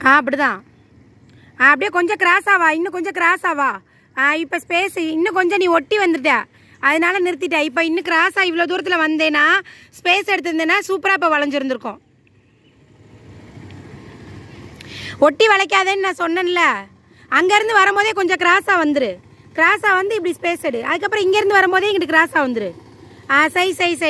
ஆ அப்படிதான் ஆ அப்படியே கொஞ்சம் கிராஸ் ஆவா இன்னும் கொஞ்சம் கிராஸ் ஆவா ஆ இப்போ ஸ்பேஸ் இன்னும் கொஞ்சம் நீ ஒட்டி வந்துட்ட அதனால நிறுத்திட்ட இப்போ இன்னும் கிராஸ் ஆ இவ்வளோ தூரத்தில் வந்தேன்னா ஸ்பேஸ் எடுத்திருந்தேன்னா சூப்பராக இப்போ வளைஞ்சிருந்திருக்கும் ஒட்டி வளைக்காதேன்னு நான் சொன்னேன்ல அங்கேருந்து வரும்போதே கொஞ்சம் கிராஸாக வந்துரு கிராஸாக வந்து இப்படி ஸ்பேஸ் எடு அதுக்கப்புறம் இங்கேருந்து வரும்போதே இங்கிட்டு கிராஸாக வந்துரு ஆ சை சை சை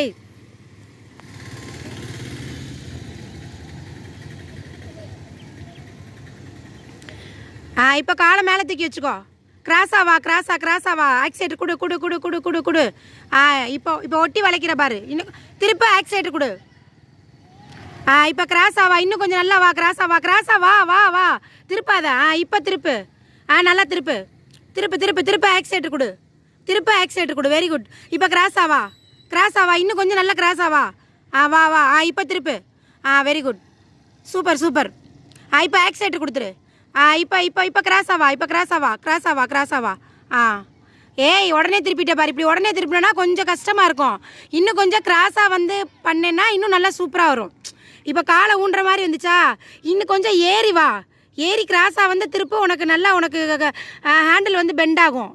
ஆ இப்போ காலை மேலே தூக்கி வச்சுக்கோ கிராஸா வா கிராஸா கிராஸா வா ஆக்சிடென்ட் கொடு கொடு கொடு கொடு கொடு கொடு ஆ இப்போ இப்போ ஒட்டி வளைக்கிற பாரு இன்னும் திருப்ப ஆக்சிடென்ட் கொடு ஆ இப்போ கிராஸா வா இன்னும் கொஞ்சம் நல்லா வா கிராஸா வா கிராஸா வா வா வா திருப்பாத ஆ இப்போ திருப்பு ஆ நல்லா திருப்பு திருப்பு திருப்பு திருப்ப ஆக்சிடென்ட் கொடு திருப்ப ஆக்சிடென்ட் கொடு வெரி குட் இப்போ கிராஸா வா கிராஸா வா இன்னும் கொஞ்சம் நல்லா கிராஸா வா ஆ வா வா ஆ இப்போ திருப்பு ஆ வெரி குட் சூப்பர் சூப்பர் ஆ இப்போ ஆக்சிடென்ட் கொடுத்துரு ஆ இப்போ இப்போ இப்போ கிராஸ் ஆவா இப்போ கிராஸ் ஆவா கிராஸ் ஆவா கிராஸ் ஆவா ஆ ஏய் உடனே திருப்பிட்ட பாரு இப்படி உடனே திருப்பினா கொஞ்சம் கஷ்டமாக இருக்கும் இன்னும் கொஞ்சம் கிராஸாக வந்து பண்ணேன்னா இன்னும் நல்லா சூப்பராக வரும் இப்போ காலை ஊன்ற மாதிரி வந்துச்சா இன்னும் கொஞ்சம் ஏறி வா ஏறி கிராஸாக வந்து திரும்ப உனக்கு நல்லா உனக்கு ஹேண்டில் வந்து பெண்ட் ஆகும்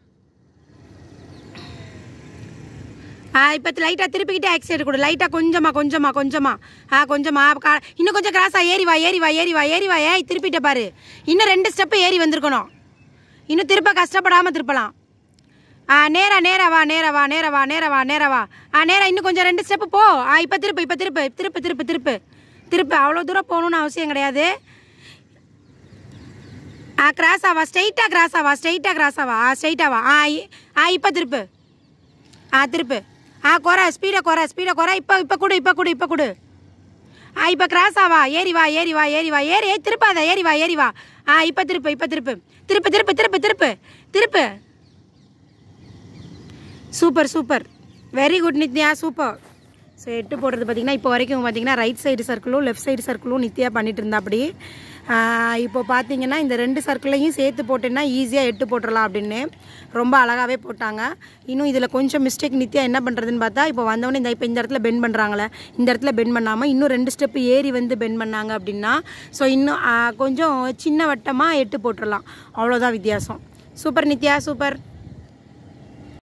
ஆ இப்போ லைட்டாக திருப்பிக்கிட்டே ஆக்சிடென்ட் கொடு லைட்டாக கொஞ்சமா கொஞ்சமா கொஞ்சமா ஆ கொஞ்சமா கா- இன்னும் கொஞ்சம் கிராஸாக ஏறி வா ஏறி வா ஏறி வா ஏறி வா ஏய் திருப்பிட்ட பாரு இன்னும் ரெண்டு ஸ்டெப்பு ஏறி வந்திருக்கணும் இன்னும் திருப்ப கஷ்டப்படாமல் திருப்பலாம் ஆ நேரா நேரா வா நேரா வா நேரா வா நேரா வா நேரா வா ஆ நேரா இன்னும் கொஞ்சம் ரெண்டு ஸ்டெப்பு போ ஆ இப்போ திருப்பு இப்போ திருப்பு திருப்பு திருப்பு திருப்பு திருப்பு அவ்வளோ தூரம் போகணுன்னு அவசியம் கிடையாது ஆ கிராஸ் ஆவா ஸ்ட்ரைட்டாக கிராஸ் ஆவா ஸ்ட்ரைட்டாக கிராஸ் ஆவா ஆ ஸ்ட்ரைட்டாக வா ஆ இ- ஆ இப்போ திருப்பு ஆ திருப்பு ஆ குறை ஸ்பீடை குறை ஸ்பீடை குறை இப்போ இப்போ கொடு இப்போ கொடு இப்போ கொடு ஆ இப்போ கிராஸ் ஆவா ஏறி வா ஏறி வா ஏறி வா ஏறி ஏய், திருப்பாத ஏறி வா ஏறி வா ஆ இப்போ திருப்பு இப்போ திருப்பு திருப்பு திருப்பு திருப்பு திருப்பு திருப்பு super super very good Nithya super so எட்டு போடுறது பார்த்தீங்கன்னா இப்போ வரைக்கும் பார்த்தீங்கன்னா ரைட் சைடு சர்க்கிளும் லெஃப்ட் சைடு சர்க்கிளும் நித்யா பண்ணிட்டு இருந்தா அப்படி இப்போ பார்த்தீங்கன்னா இந்த ரெண்டு சர்க்கிளையும் சேர்த்து போட்டேன்னா ஈஸியாக எட்டு போட்டுடலாம் அப்படின்னு ரொம்ப அழகாகவே போட்டாங்க இன்னும் இதில் கொஞ்சம் மிஸ்டேக் நித்யா என்ன பண்ணுறதுன்னு பார்த்தா இப்போ வந்தவொடனே இந்த இப்போ இந்த இடத்துல பெண்ட் பண்ணுறாங்களே இந்த இடத்துல பெண்ட் பண்ணாமல் இன்னும் ரெண்டு ஸ்டெப் ஏறி வந்து பெண்ட் பண்ணாங்க அப்படின்னா ஸோ இன்னும் ஆ, கொஞ்சம் சின்ன வட்டமாக எட்டு போட்டுடலாம் அவ்வளோதான் வித்தியாசம் சூப்பர் நித்யா சூப்பர்